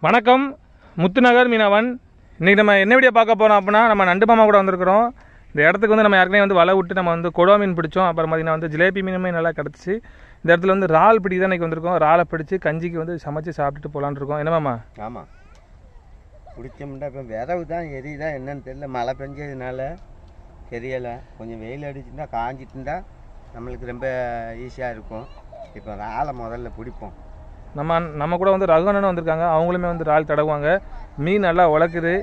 வணக்கம் முத்துநகர் மீனவன் இன்றைக்கி நம்ம என்ன வீடியோ பார்க்க போகிறோம் அப்படின்னா நம்ம நண்டு மாமா கூட வந்திருக்கிறோம் இந்த இடத்துக்கு வந்து நம்ம ஏற்கனவே வந்து வலை விட்டு நம்ம வந்து கொடுவா மீன் பிடிச்சோம் அப்புறம் பார்த்தீங்கன்னா வந்து ஜிலேபி மீனுமே நல்லா கிடச்சிச்சு இந்த இடத்துல வந்து இறால் பிடிக்க தான் இன்றைக்கி வந்திருக்கோம் இறாலை பிடிச்சி கஞ்சிக்கு வந்து சமைச்சு சாப்பிட்டுட்டு போகலான்னு இருக்கோம் என்ன மாமா ஆமாம் பிடிச்சோம்னா இப்போ விரவு தான் எரியுதா என்னன்னு தெரியல மழை பெஞ்சதுனால தெரியலை கொஞ்சம் வெயில் அடிச்சுட்டா காஞ்சிட்டுண்டா நம்மளுக்கு ரொம்ப ஈஸியாக இருக்கும் இப்போ ஆளை முதல்ல பிடிப்போம் நம்ம நம்ம கூட வந்து ரகுவனன் வந்திருக்காங்க அவங்களுமே வந்து இறால் தடவுவாங்க மீன் நல்லா உழக்குது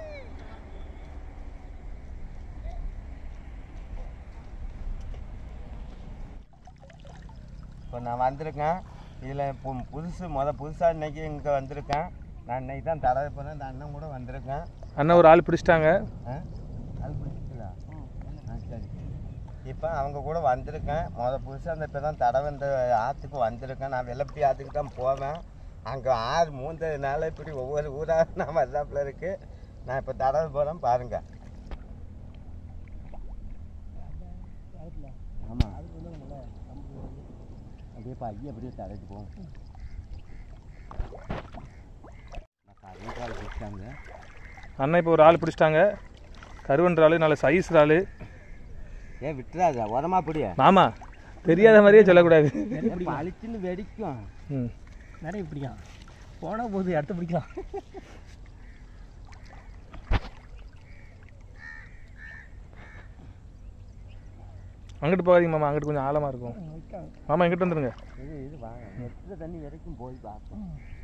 இப்போ நான் வந்திருக்கேன் இதில் இப்போ புதுசு முத புதுசாக இன்னைக்கு இங்கே வந்திருக்கேன் நான் இன்னைக்கு தான் தடவை போனேன் இந்த அண்ணன் கூட வந்திருக்கேன் அண்ணன் ஒரு ஆள் பிடிச்சிட்டாங்க ஆ அது பிடிச்சிங்களா ஆ சரி இப்போ அவங்க கூட வந்திருக்கேன் முத புதுசாக அந்த இப்போ தான் தடவை இந்த ஆற்றுக்கு வந்திருக்கேன் நான் வெள்ளப்பட்டி ஆற்றுக்கு தான் போவேன் அங்கே ஆறு மூந்ததுனால இப்படி ஒவ்வொரு ஊராக நான் வந்தாப்புல இருக்கு நான் இப்போ தடவை போகிறேன் பாருங்கள் ஆமாம் அப்படியே பையன் அப்படியே தடைச்சு போவோம் கருங்கால் பிடிச்சாங்க அண்ணன் இப்போ ஒரு ஆள் பிடிச்சிட்டாங்க கருவன் இறால் நல்ல சைஸ் இறால் ஏன் விட்டுறாத உரமா பிடிய மாமா தெரியாத மாதிரியே சொல்லக்கூடாது பளிச்சுன்னு வெடிக்கும் ம் நிறைய பிடிக்கலாம் போனால் போகுது அடுத்து பிடிக்கலாம் அங்கிட்டு போகாதீங்க மாமா அங்கிட்டு கொஞ்சம் ஆழமாக இருக்கும் மாமா இங்கிட்டு வந்துருங்க இது இது வாங்க நெற்ற தண்ணி வரைக்கும் போய் பார்ப்போம்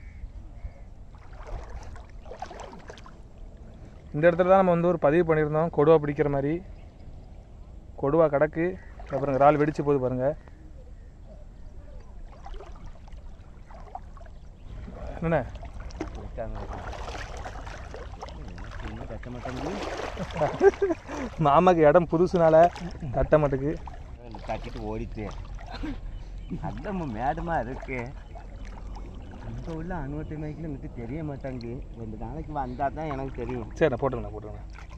இந்த இடத்துல தான் நம்ம வந்து ஒரு பதிவு பண்ணியிருந்தோம் கொடுவா பிடிக்கிற மாதிரி கொடுவா கிடக்கு அப்புறம் இறால் வெடிச்சு போகுது பாருங்க என்ன விட்டாங்க சின்ன கட்ட மாட்டேங்குது மாமாக்கு இடம் புதுசுனால தட்ட மாட்டுக்கு தட்டிட்டு ஓடிட்டு அந்த மேடமா இருக்கு அங்கே உள்ள அனுவட்டை மைக்கில் எனக்கு தெரிய மாட்டாங்க ரெண்டு நாளைக்கு வந்தால் தான் எனக்கு தெரியும் சரி நான் போட்டுருங்க போட்டுருங்க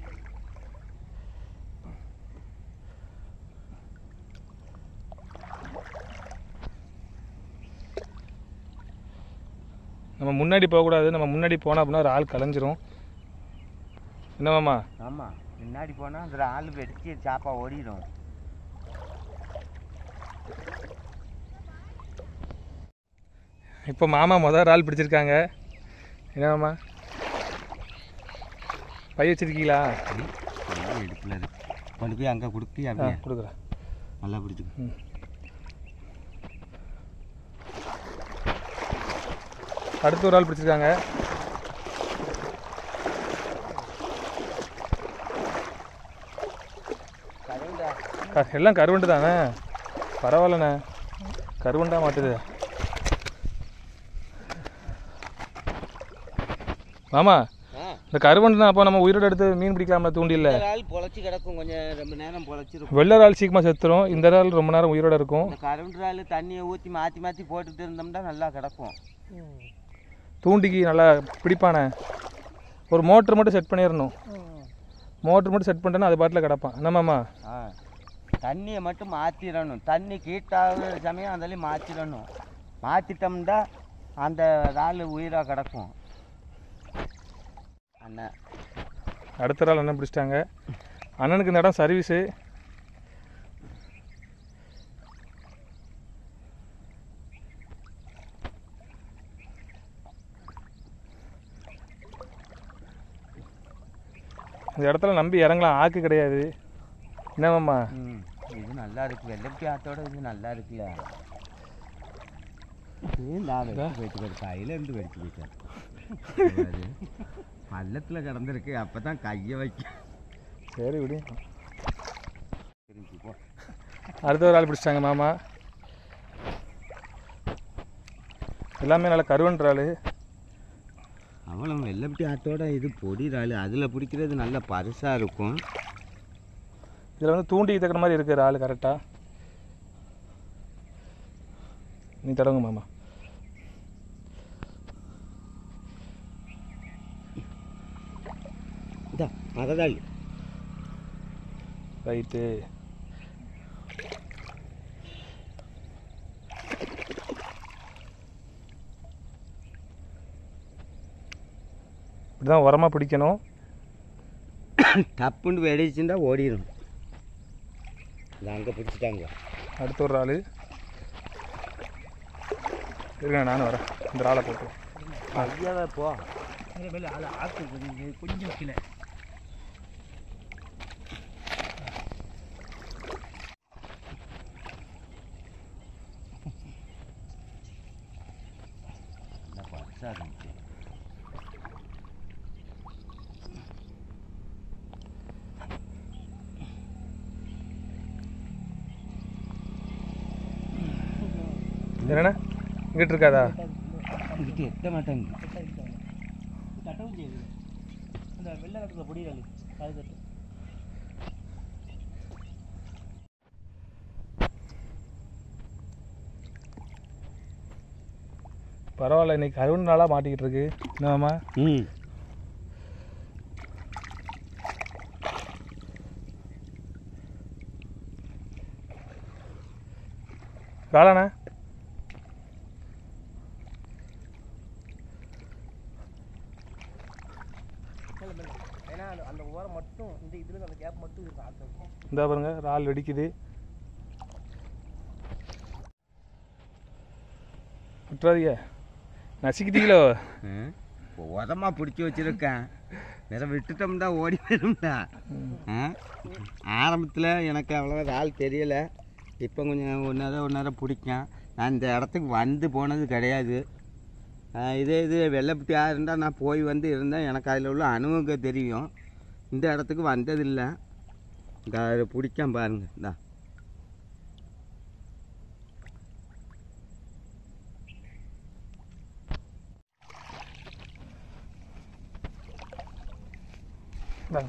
நம்ம முன்னாடி போகக்கூடாது நம்ம முன்னாடி போனோம் அப்படின்னா ஒரு ஆள் கலைஞ்சிரும் என்ன மாமா ஆமாம் முன்னாடி போனால் அந்த ஆள் வெடிச்சு சாப்பா ஓடிடும் இப்போ மாமா முதல் ஆள் பிடிச்சிருக்காங்க என்ன மாமா பை வச்சிருக்கீங்களா எடுக்கல கொண்டு போய் அங்கே கொடுப்பி ஆ அப்படியே கொடுக்குறேன் நல்லா பிடிச்சிக்கும் அடுத்து ஒரு ஆள் பிடிச்சிருக்காங்க க- எல்லாம் கருவண்டு தானே பரவாயில்லண்ணே கருவண்டா மாட்டுது மாமா இந்த கருவண்டு தான் அப்போ நம்ம உயிரோட எடுத்து மீன் பிடிக்கலாம்ல தூண்டில்ல ஆள் பொழைச்சி கிடக்கும் கொஞ்சம் ரொம்ப நேரம் பொழைச்சிருக்கும் வெள்ளை இறால் சீக்கிரமாக செத்துரும் இந்த இறால் ரொம்ப நேரம் உயிரோட இருக்கும் இந்த கரும்பு ஆள் தண்ணியை ஊற்றி மாற்றி மாற்றி போட்டுட்டு இருந்தோம்னா நல்லா கிடக்கும் தூண்டிக்கு நல்லா பிடிப்பானே ஒரு மோட்ரு மட்டும் செட் பண்ணிடணும் மோட்ரு மட்டும் செட் பண்ணிட்டேன்னா அது பாட்டில் கிடப்பான் என்னம்மாம்மா ஆ தண்ணியை மட்டும் மாற்றிடணும் தண்ணி கீட்டாகிற சமயம் அதிலையும் மாற்றிடணும் மாற்றிட்டோம்னா அந்த இறால் உயிராக கிடக்கும் அண்ணன் அடுத்த நாள் அண்ணன் பிடிச்சிட்டாங்க அண்ணனுக்கு இந்த இடம் சர்வீஸு இந்த இடத்துல நம்பி இறங்கலாம் ஆக்கு கிடையாது என்னமாம்மா ம் இது நல்லா இருக்கு வெள்ளப்பட்டி ஆத்தோட இது நல்லா இருக்குல்ல நான் வெடிச்சு போயிட்டு போய் கையில இருந்து வெடிச்சு போயிட்டேன் பள்ளத்தில் கிடந்திருக்கு அப்போ தான் கையை வைக்க சரி விடு தெரிஞ்சு போ அடுத்த ஒரு ஆள் பிடிச்சிட்டாங்க மாமா எல்லாமே நல்ல கருவன்ற ஆள் அவ்வளோ வெள்ளப்பட்டி ஆத்தோட இது பொடி இறால் அதில் பிடிக்கிறது நல்ல பரிசாக இருக்கும் இதில் வந்து தூண்டி தக்கிற மாதிரி இருக்குது ஆள் கரெக்டாக நீ தடவுங்க மாமா இதா மகதாள் ரைட்டு இப்படி தான் உரமாக பிடிக்கணும் டப்புன்னு வெடிச்சுட்டா ஓடிடும் இது அங்கே பிடிச்சிட்டாங்க அடுத்த ஒரு ஆள் இருங்க நானும் வரேன் இந்த ஆளை போட்டு ஐயாவே போ மேலே மேலே ஆளை ஆக்கு கொஞ்சம் கொஞ்சம் கீழே பச்சா இருந்துச்சு என்னண்ணா இங்கிட்டு இருக்காதா இங்கிட்டு எட்ட மாட்டாங்க கட்டவும் செய்யுது இந்த வெள்ளை கட்டுல பொடியாது அது கட்டு பரவாயில்ல இன்னைக்கு அறுபது நாளாக மாட்டிக்கிட்டு இருக்கு என்னம்மா ம் ராளாண்ணா மேலே மேலே ஏன்னா அந்த- அந்த ஓரம் மட்டும் இந்த இதில் அந்த கேப் மட்டும் இருக்கும் ஆக்கம் இந்த பாருங்க இறால் வெடிக்குது விட்டுறாதீங்க நசிக்கிட்டீங்களோ உரமாக பிடிச்சி வச்சுருக்கேன் வேற விட்டுட்டோம்னா ஓடி வரும்டா ஆரம்பத்தில் எனக்கு அவ்வளோ ஆள் தெரியலை இப்போ கொஞ்சம் ஒன்று நேரம் ஒன்று நேரம் பிடிக்கும் நான் இந்த இடத்துக்கு வந்து போனது கிடையாது ஆஹ் இதே இது வெள்ளப்பட்டியாக இருந்தால் நான் போய் வந்து இருந்தேன் எனக்கு அதில் உள்ள அனுபவம் தெரியும் இந்த இடத்துக்கு வந்ததில்லை இந்த அதை பிடிக்காம பாருங்க இந்தா இந்தாங்க.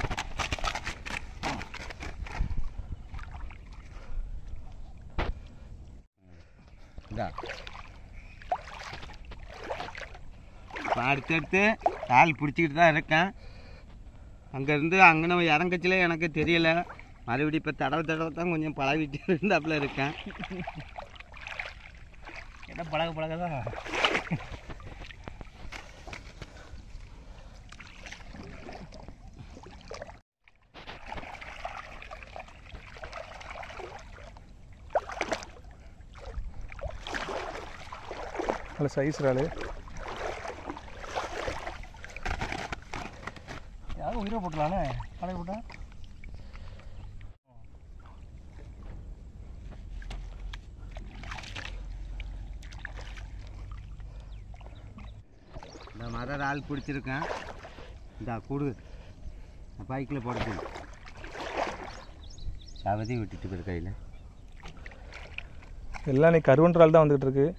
இந்தா இப்போ அடுத்தடுத்து கால் பிடிச்சிக்கிட்டு தான் இருக்கேன் அங்கேருந்து அங்கே இறங்கச்சில எனக்கு தெரியல மறுபடியும் இப்போ தடவை தடவை தான் கொஞ்சம் பழகிட்டு இருந்தாப்புல இருக்கேன் ஏன்னா பழக பழக தான் நல்ல சைஸ் இறால் யாரும் உயிரை போட்டலானே பழக போட்டா இந்த மர ஆள் பிடிச்சிருக்கேன் இந்த கொடு பைக்கில் போடுறது சவதி விட்டுட்டு போயிரு கையில் எல்லாம் இன்னைக்கு கருவன்றால் தான் வந்துகிட்டு இருக்கு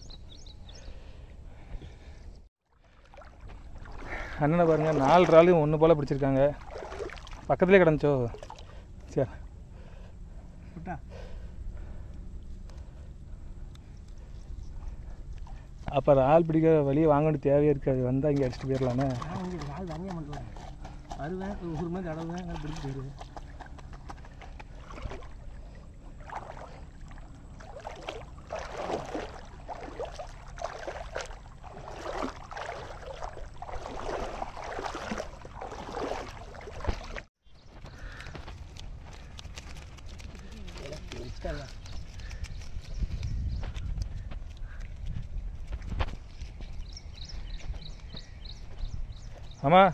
அண்ணனை பாருங்க நாலு இறாலும் ஒன்று போல் பிடிச்சிருக்காங்க பக்கத்துலேயே கிடந்துச்சோ சரி விட்டா அப்போ இறால் பிடிக்க வெளியே வாங்க வேண்டிய தேவையே இருக்காது வந்தால் இங்கே அடிச்சுட்டு போயிடலாமே நான் வந்து நாள் தனியாக பண்ணுறேன் வருவேன் ஒரு ஒரு மாதிரி தடவுவேன் நான் பிடிச்சி போயிடுவேன் ஆமாம்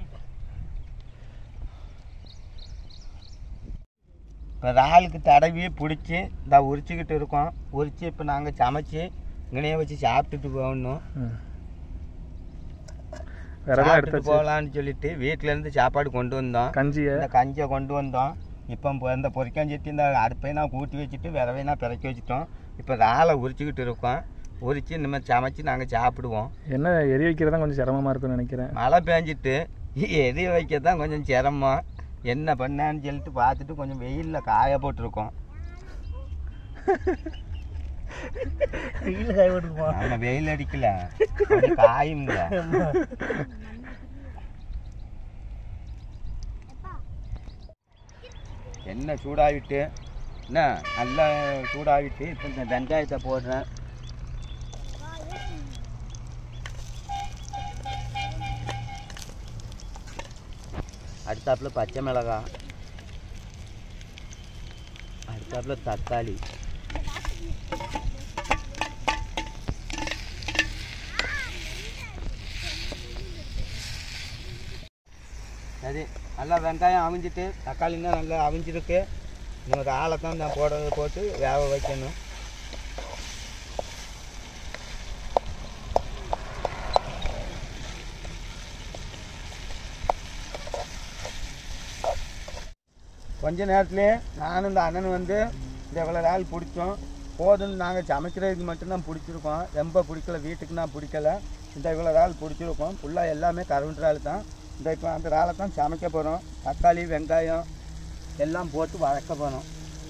இப்போ இறாலுக்கு தடவி பிடிச்சி இந்த உரிச்சிக்கிட்டு இருக்கோம் உரிச்சு இப்போ நாங்கள் சமைச்சு இங்கனையே வச்சு சாப்பிட்டுட்டு போகணும் ம் விறகுலாம் சாப்பிட்டுட்டு எடுத்தாச்சு போகலான்னு சொல்லிட்டு வீட்டிலேருந்து சாப்பாடு கொண்டு வந்தோம் கஞ்சியை இந்த கஞ்சியை கொண்டு வந்தோம் இப்போ இப்போ இந்த பொரிக்காஞ்சட்டி இந்த அடுப்பையெல்லாம் கூட்டி வச்சுட்டு விரவையெல்லாம் பிறக்கி வச்சுட்டோம் இப்போ இறாலை உரிச்சிக்கிட்டு இருக்கோம் உரிச்சு இனிமேல் சமைச்சு நாங்கள் சாப்பிடுவோம் என்ன எரி வைக்கிறது தான் கொஞ்சம் சிரமமாக இருக்கும்னு நினைக்கிறேன் மழை பெஞ்சிட்டு எரி வைக்க தான் கொஞ்சம் சிரமம் என்ன பண்ணான்னு சொல்லிட்டு பார்த்துட்டு கொஞ்சம் வெயிலில் காய போட்டிருக்கோம் வெயில் காய போட்டுருப்போம் நம்ம வெயில் அடிக்கல கொஞ்சம் காயுங்க எண்ணெய் சூடாகிட்டு என்ன நல்லா சூடாகிட்டு இப்போ இந்த வெங்காயத்தை போடுறேன் அடுத்தாப்புல பச்சை மிளகாய் அடுத்தாப்புல தக்காளி சரி நல்லா வெங்காயம் அவிஞ்சிட்டு தக்காளின்னா நல்லா அவிஞ்சிருக்கு இன்னொரு ஆளை தான் நான் போடுறது போட்டு வேக வைக்கணும் கொஞ்ச நேரத்துலேயே நானும் இந்த அண்ணன் வந்து இந்த இவ்வளோ நாள் பிடிச்சோம் போதும்னு நாங்கள் சமைக்கிறதுக்கு மட்டும்தான் பிடிச்சிருக்கோம் ரொம்ப பிடிக்கல வீட்டுக்கு நான் பிடிக்கல இந்த இவ்வளோ நாள் பிடிச்சிருக்கோம் ஃபுல்லாக எல்லாமே கருவண்டு இறால் தான் இந்த இப்போ அந்த இறாலை தான் சமைக்க போகிறோம் தக்காளி வெங்காயம் எல்லாம் போட்டு வதக்க போகிறோம்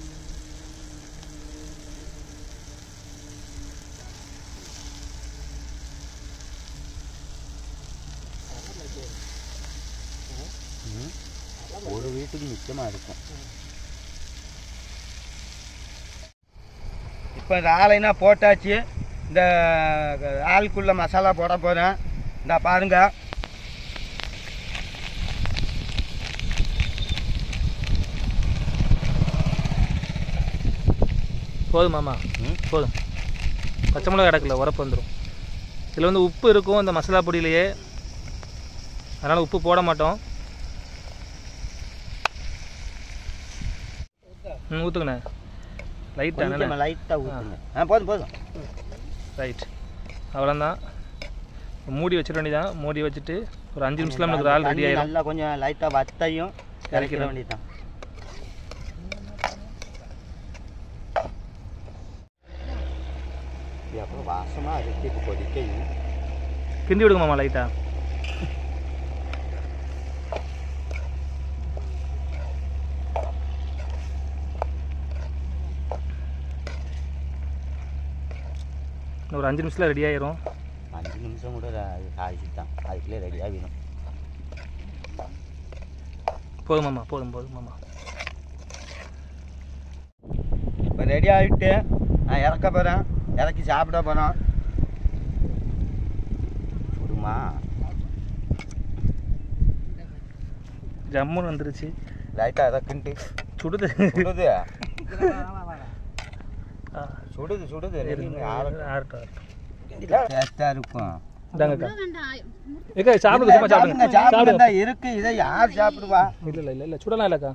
ஒரு வீட்டுக்கு மிச்சமாக இருக்கும் இப்போ இந்த ஆலைனா போட்டாச்சு இந்த ஆளுக்குள்ள மசாலா போட போகிறேன் இந்த பாருங்க போதும் மாமா ம். போதும் பச்சை மிளகா கிடக்கல உரப்பு வந்துடும் இதில் வந்து உப்பு இருக்கும் இந்த மசாலா பொடியிலேயே அதனால் உப்பு போட மாட்டோம் ம் ஊற்றுங்கண்ணே லைட்டாக கொஞ்சம் லைட்டாக ஊற்றுங்க ஆ போதும் போதும் ரைட் அவ்வளோதான் மூடி வச்சிட வேண்டியதான் மூடி வச்சுட்டு ஒரு அஞ்சு நிமிஷத்தில் நமக்கு ஆள் ரெடி தண்ணி ஆயிடும் நல்லா கொஞ்சம் லைட்டாக வத்தையும் கரைக்கிற கரைக்கிறோம். வேண்டியதுதான் இது அப்புறம் வாசமாக இருக்கு இப்போ கொதிக்கையும் கிண்டி விடுங்க மாமா லைட்டாக இன்னும் ஒரு அஞ்சு நிமிஷத்தில் ரெடி ஆயிரும் அஞ்சு நிமிஷம் கூட ஆகிச்சு தான் அதுக்குள்ளே ரெடி ஆகிடும் போதும் மாமா போதும் போதும் மாமா இப்போ ரெடி ஆகிட்டு நான் இறக்க போகிறேன் இறக்கி சாப்பிட போகிறோம் சுடுமா ஜம்முன்னு வந்துருச்சு லைட்டாக இறக்குன்ட்டு சுடுது சுடுது ஆ, சுடுது சுடுது இருங்க, ஆறட்டும், ஆறட்டும். டேஸ்ட்டாக இருக்கும் இந்தாங்கக்கா ஏக்கா சாப்பிடுங்க சும்மா சாப்பிடுங்க சாப்பிடுங்க சாப்பிடுங்க சாப்பிடுங்க இருக்கு இதை யார் சாப்பிடுவா இல்லை இல்லை இல்லை இல்லை சுடலாம் இல்லைக்கா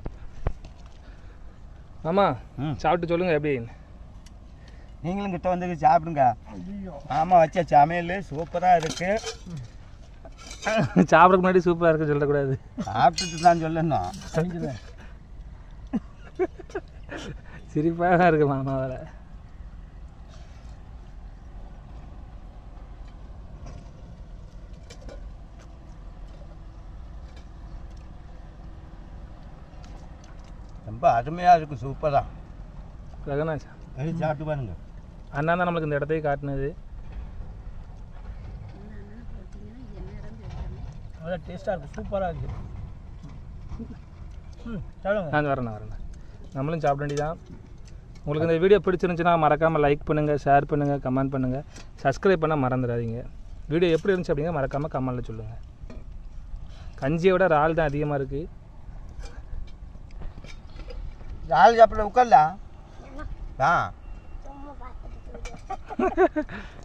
மாமா ம் சாப்பிட்டு சொல்லுங்க எப்படி நீங்களும் கிட்ட வந்து சாப்பிடுங்க ஆமாம் வச்ச சமையல் சூப்பராக இருக்கு சாப்பிட்றதுக்கு முன்னாடி சூப்பராக இருக்கு சொல்லக்கூடாது சாப்பிட்டுட்டு தான் சொல்லணும் சிரிப்பாக தான் இருக்கு மாமா வேலை ரொம்ப அருமையாக இருக்கு சூப்பராக ரகனாச்சா எடுத்து சாப்பிட்டு பாருங்க அண்ணா தான் நம்மளுக்கு இந்த இடத்தையே காட்டினது நல்லா டேஸ்ட்டாக இருக்கும் சூப்பராக இருக்குது ம் சாப்பிடுங்க நான் வரேன் வரேன் நம்மளும் சாப்பிட வேண்டியதான் உங்களுக்கு இந்த வீடியோ பிடிச்சிருந்துச்சுன்னா மறக்காமல் லைக் பண்ணுங்கள் ஷேர் பண்ணுங்கள் கமெண்ட் பண்ணுங்கள் சப்ஸ்கிரைப் பண்ண மறந்துடாதீங்க வீடியோ எப்படி இருந்துச்சு அப்படிங்க மறக்காமல் கமெண்ட்டில் சொல்லுங்கள் கஞ்சியை விட இறால் தான் அதிகமாக இருக்குது ஆள் சாப்பிட உட்காரல ஆ